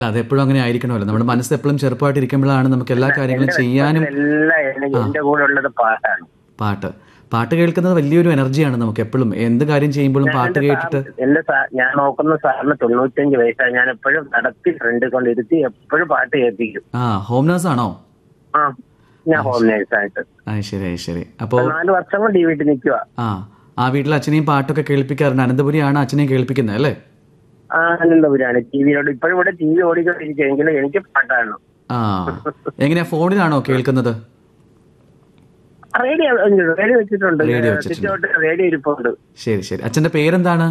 അതെപ്പോഴും അങ്ങനെ ആയിരിക്കണമല്ലോ നമ്മുടെ മനസ്സ് എപ്പോഴും ചെറുപ്പമായിട്ട് ഇരിക്കുമ്പോഴാണ് നമുക്ക് എല്ലാ കാര്യങ്ങളും ചെയ്യാനും എല്ലാം എനിക്ക് എന്റെ കൂടെ ഉള്ളത് പാട്ടാണ് പാട്ട് പാട്ട് കേൾക്കുന്നത് വലിയൊരു എനർജിയാണ് നമുക്ക് എപ്പോഴും എന്ത് കാര്യം ചെയ്യുമ്പോഴും പാട്ട് കേട്ടിട്ട് എന്റെ സാ- ഞാൻ നോക്കുന്ന സാറിന് തൊണ്ണൂറ്റഞ്ച് വയസ്സാണ് ഞാൻ എപ്പോഴും നടത്തി ഫ്രണ്ട് കൊണ്ടിരുത്തി എപ്പോഴും പാട്ട് കേൾപ്പിക്കും ആ ഹോം നേഴ്സ് ആണോ ആ ഞാൻ ഹോം നേഴ്സായിട്ട് ആ ശരി ആ ശരി അപ്പോൾ നാല് വർഷം കൊണ്ട് ഈ വീട്ടിൽ നിൽക്കുക ആ ആ വീട്ടിൽ അച്ഛനെയും പാട്ടൊക്കെ കേൾപ്പിക്കാറുണ്ട് അനന്തപുരിയാണ് അച്ഛനെയും കേൾപ്പിക്കുന്നത് അല്ലേ ആ അനന്തപുരാണ് ടി വിയിലോട് ഇപ്പോഴും ഇവിടെ ടി വി ഓടിക്കൊണ്ടിരിക്കുമെങ്കിലും എനിക്ക് പാട്ടാണ് ആ എങ്ങനെയാ ഫോണിലാണോ കേൾക്കുന്നത് റേഡിയോ റേഡിയോ വെച്ചിട്ടുണ്ട് റേഡിയോ വെച്ചിട്ടുണ്ട്. ചുറ്റോട്ട് റേഡിയോ ഇരിപ്പുണ്ട് ശരി ശരി അച്ഛന്റെ പേരെന്താണ്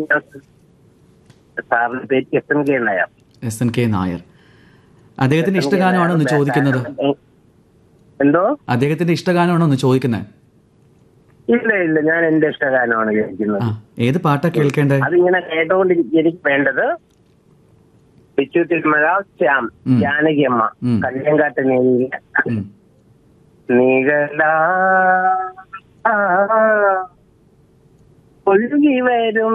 സാറിന് പേര് S N K Nair S N K Nair അദ്ദേഹത്തിന്റെ ഇഷ്ടഗാനമാണോ ഒന്ന് ചോദിക്കുന്നത് എന്തോ അദ്ദേഹത്തിന്റെ ഇഷ്ടഗാനമാണോ ഒന്ന് ചോദിക്കുന്നത് ഇല്ല ഇല്ല ഞാൻ എന്റെ ഇഷ്ടഗാനമാണ് കേൾക്കുന്നത് ആ ഏത് പാട്ടാ കേൾക്കേണ്ടേ അതിങ്ങനെ കേട്ടോണ്ടിരിക്കും എനിക്ക് വേണ്ടത് പിച്ചു തിരുമല ശ്യാം ഉം. ജാനകിയമ്മ ഉം. കല്യാങ്കാട്ട് നീല ഉം. നീകല ഒഴുകി വരും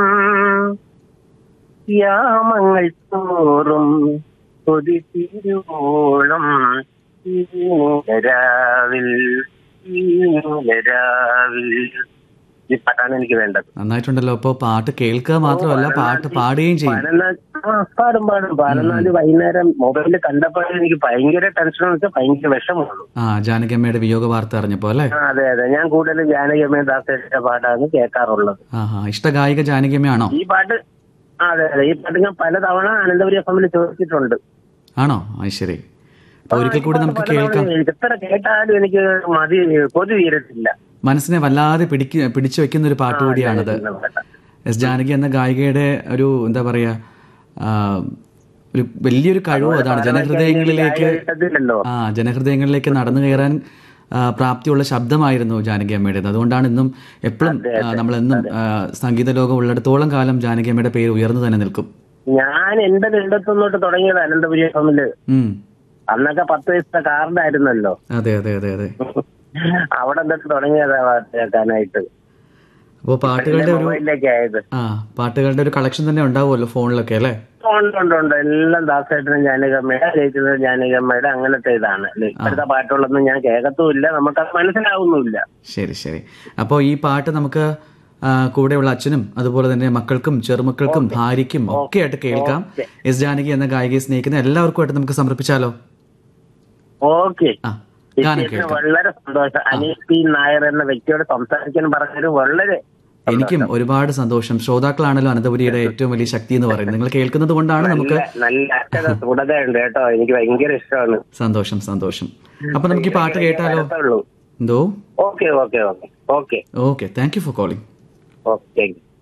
യാമങ്ങൾ തോറും കൊതിത്തിരുവോളം ഈ നീലരാവിൽ ഈ നീലരാവിൽ ഈ പാട്ടാണ് എനിക്ക് വേണ്ടത് നന്നായിട്ടുണ്ടല്ലോ അപ്പൊ പാട്ട് കേൾക്കുക മാത്രമല്ല പാട്ട് പാടുകയും ചെയ്യും പതിനൊന്നാ- ആ, പാടും പാടും പതിനൊന്നാല് വൈകുന്നേരം മൊബൈലിൽ കണ്ടപ്പോഴേ എനിക്ക് ഭയങ്കര ടെൻഷൻ വെച്ചാൽ ഭയങ്കര വിഷമമുള്ളൂ ആ ജാനകിയമ്മയുടെ വിയോഗ വാർത്ത അറിഞ്ഞപ്പോ അല്ലേ ആ, അതെ അതെ ഞാൻ കൂടുതലും ജാനകിയമ്മ ദാസയുടെ പാട്ടാണ് കേൾക്കാറുള്ളത് ആഹാ ഇഷ്ട ഗായിക ജാനകിയമ്മയാണോ ഈ പാട്ട് ആ, അതെ അതെ ഈ പാട്ട് ഞാൻ പലതവണ അനന്തപുരി എഫ് എമ്മിൽ ചോദിച്ചിട്ടുണ്ട് ആണോ അത് ശരി അപ്പൊ ഒരിക്കൽ കൂടി നമുക്ക് പലതവണ കേൾക്കാം എനിക്ക് എത്ര കേട്ടാലും എനിക്ക് മതി കൊതി തീരത്തില്ല മനസ്സിനെ വല്ലാതെ പിടിക്ക പിടിച്ചു വെക്കുന്ന ഒരു പാട്ട് കൂടിയാണത് എസ് ജാനകി എന്ന ഗായികയുടെ ഒരു എന്താ പറയാ ആ, ഒരു വലിയൊരു കഴിവ് അതാണ് ജനഹൃദയങ്ങളിലേക്ക് കിട്ടത്തില്ലല്ലോ ആ ജനഹൃദയങ്ങളിലേക്ക് നടന്നു കയറാൻ ആ, പ്രാപ്തിയുള്ള ശബ്ദമായിരുന്നു ജാനകി അമ്മയുടേത് അതുകൊണ്ടാണ് ഇന്നും എപ്പോഴും നമ്മളെന്നും ആ, സംഗീത ലോകം ഉള്ളിടത്തോളം കാലം ജാനകി അമ്മയുടെ പേര് ഉയർന്നു തന്നെ നിൽക്കും ഞാൻ എന്റെ നിണ്ടത്തുനിന്നോട്ട് തുടങ്ങിയത് അനന്തപുരി എഫ് എമ്മില് ഉം. അന്നൊക്കെ പത്ത് വയസ്സത്തെ കാർഡായിരുന്നല്ലോ അതെ അതെ അതെ അതെ അവിടെ എന്നിട്ട് തുടങ്ങിയതാ പാട്ട് കേൾക്കാനായിട്ട് അപ്പോൾ പാട്ടുകളുടെ ഒരു മൊബൈലിലേക്ക് ആയത് ആ പാട്ടുകളുടെ ഒരു കളക്ഷൻ തന്നെ ഉണ്ടാവുമല്ലോ ഫോണിലൊക്കെ അല്ലേ ഉണ്ട് ഉണ്ട് ഉണ്ട് എല്ലാം ദാസേട്ടനും ജാനകമ്മയുടെ ജയിച്ചത് ജാനകമ്മയുടെ അങ്ങനത്തെ ഇതാണ് അല്ലേ? ഇപ്പോഴത്തെ പാട്ടുകളൊന്നും ഞാൻ കേൾക്കത്തുമില്ല നമുക്കത് മനസ്സിലാവുന്നുമില്ല ശരി ശരി അപ്പോൾ ഈ പാട്ട് നമുക്ക് ആ, കൂടെയുള്ള അച്ഛനും അതുപോലെ തന്നെ മക്കൾക്കും ചെറുമക്കൾക്കും ഭാര്യയ്ക്കും ഒക്കെ ആയിട്ട് കേൾക്കാം എസ് ജാനകി എന്ന ഗായികയെ സ്നേഹിക്കുന്ന എല്ലാവർക്കുമായിട്ട് നമുക്ക് സമർപ്പിച്ചാലോ ഓക്കെ ആ ഗാനം ചേച്ചിക്ക് കേൾക്കാം വളരെ സന്തോഷം അനീഷ് പി നായർ എന്ന വ്യക്തിയോട് സംസാരിക്കാൻ പറഞ്ഞത് വളരെ എനിക്കും ഒരുപാട് സന്തോഷം ശ്രോതാക്കളാണല്ലോ അനന്തപുരിയുടെ ഏറ്റവും വലിയ ശക്തി എന്ന് പറയുന്നത് നിങ്ങൾ കേൾക്കുന്നത് കൊണ്ടാണ് നമുക്ക് നല്ല നല്ല അക്ഷര സ്ഫുടതയുണ്ട് കേട്ടോ എനിക്ക് ഭയങ്കര ഇഷ്ടമാണ് സന്തോഷം സന്തോഷം അപ്പൊ നമുക്ക് ഈ പാട്ട് കേട്ടാലോ ഉള്ളൂ എന്തോ okay okay okay okay okay thank you for calling okay